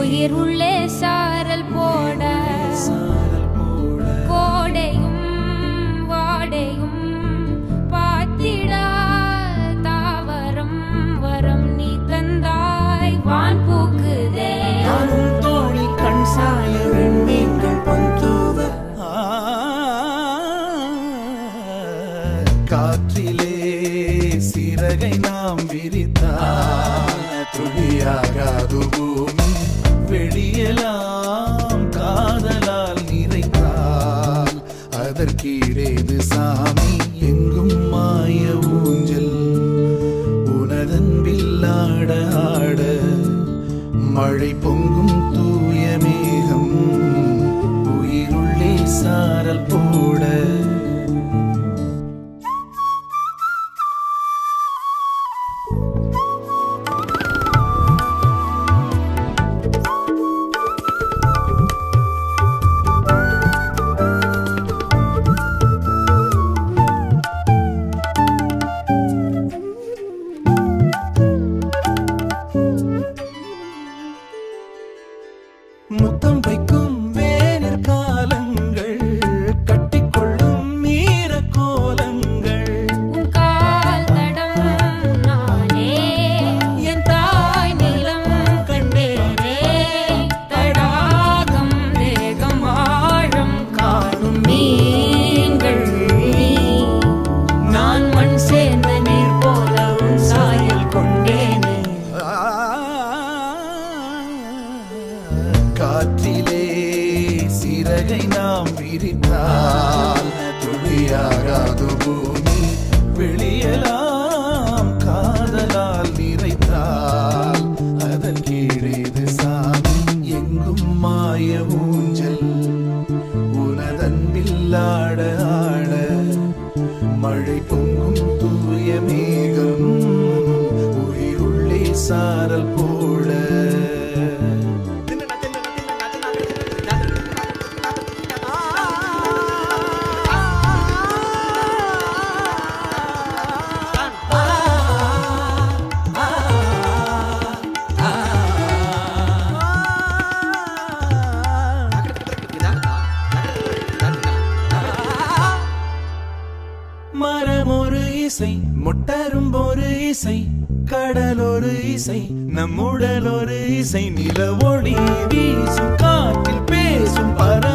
உயிர் உள்ளே சாரல் போட கோடையும் வாடையும் பாத்திடா தாவரம் வரம் நீ தந்தாய் வான் பூக்குதே நானும் தோழி கண் சாய வெண்மீன்கள் பந்துவ காற்றிலே சிறகை நாம் விரித்தால் துளியாகாது பூமி வெளியெல்லாம் காதலால் நிறைந்தால் அதற்கீடேது சாமி எங்கும் மாய ஊஞ்சல் உனதன்பில் ஆட ஆட மழை பொங்கும் தூய மேகம் உயிருள்ளே சாரல் போட முத்தம் வைக்கும் வேனர் காலங்கள் கட்டிக்கொள்ளும் மீற கோலங்கள் உன் கால் தடம் நானே என் தாய் நிலம் கண்டேனே தடாகம் தேகம் ஆழம் காணும் மீன்கள் நான் மண் சேர்ந்த நீர் போல உன் சாயல் கொண்டேனே காற்றிலே சிறகை நாம் விரித்தால் துளியாகாது பூமி வெளியெல்லாம் காதலால் நிறைத்தால் அதன் கீழேது சாமி எங்கும் மாய ஊஞ்சல் உனதன்பில் ஆட ஆட மழை பொங்கும் தூய மேகம் உயிருள்ளே சாரல் போட மரம் ஒரு இசை முட்டரும் ஒரு இசை கடல் ஒரு இசை நம்முடல் ஒரு இசை நில ஒளி வீசும் காற்றில் பேசும் பற